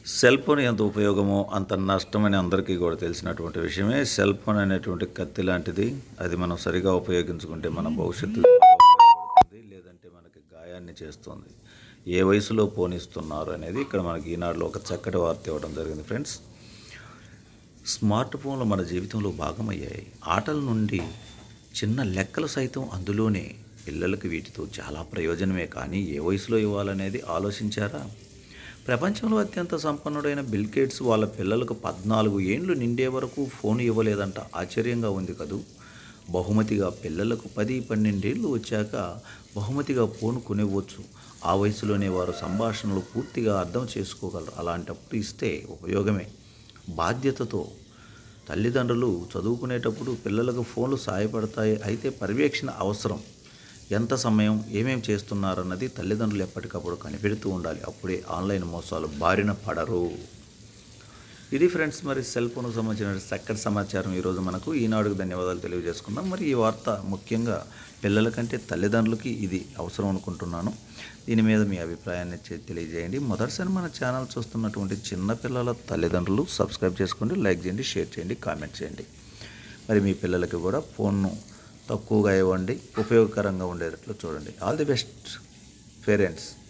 cell phone ఎంత ఉపయోగమో అంత నష్టమని అందరికీ కూడా తెలిసినటువంటి విషయమే సెల్ ఫోన్ అనేటువంటి కత్తి లాంటిది అది మనం సరిగా ఉపయోగించుకుంటే మన భవిష్యత్తు ఉపయోగపడుతుంది లేదంటే మనకి గాయాన్ని చేస్తుంది ఏ వయసులో ఫోన్ ఇస్తున్నారు అనేది ఇక్కడ మనకి ఈనాడులో ఒక చక్కటి వార్త ఇవ్వడం జరిగింది ఫ్రెండ్స్ స్మార్ట్ ఫోన్లు మన జీవితంలో భాగమయ్యాయి ఆటల నుండి చిన్న లెక్కలు సైతం అందులోనే పిల్లలకి వీటితో చాలా ప్రయోజనమే కానీ ఏ వయసులో ఇవ్వాలనేది ఆలోచించారా ప్రపంచంలో అత్యంత సంపన్నుడైన బిల్ గేట్స్ వాళ్ళ పిల్లలకు పద్నాలుగు ఏండ్లు నిండే వరకు ఫోన్ ఇవ్వలేదంట ఆశ్చర్యంగా ఉంది కదూ బహుమతిగా పిల్లలకు పది పన్నెండేళ్ళు వచ్చాక బహుమతిగా ఫోన్ కొనివ్వచ్చు ఆ వయసులోనే వారు సంభాషణలు పూర్తిగా అర్థం చేసుకోగలరు అలాంటప్పుడు ఇస్తే ఉపయోగమే బాధ్యతతో తల్లిదండ్రులు చదువుకునేటప్పుడు పిల్లలకు ఫోన్లు సహాయపడతాయి అయితే పర్యవేక్షణ అవసరం ఎంత సమయం ఏమేం చేస్తున్నారన్నది తల్లిదండ్రులు ఎప్పటికప్పుడు కనిపెడుతూ ఉండాలి అప్పుడే ఆన్లైన్ మోసాలు బారిన పడరు ఇది ఫ్రెండ్స్ మరి సెల్ ఫోన్కు సంబంధించిన చక్కటి సమాచారం ఈరోజు మనకు ఈనాడుకు ధన్యవాదాలు తెలియజేసుకుందాం మరి ఈ వార్త ముఖ్యంగా పిల్లల కంటే తల్లిదండ్రులకి ఇది అవసరం అనుకుంటున్నాను దీని మీద మీ అభిప్రాయాన్ని చె- తెలియజేయండి మొదటిసారి మన ఛానల్ చూస్తున్నటువంటి చిన్న పిల్లల తల్లిదండ్రులు సబ్స్క్రైబ్ చేసుకోండి లైక్ చేయండి షేర్ చేయండి కామెంట్ చేయండి మరి మీ పిల్లలకి కూడా ఫోన్ను తక్కువగా ఇవ్వండి ఉపయోగకరంగా ఉండేటట్లు చూడండి ఆల్ ది బెస్ట్ పేరెంట్స్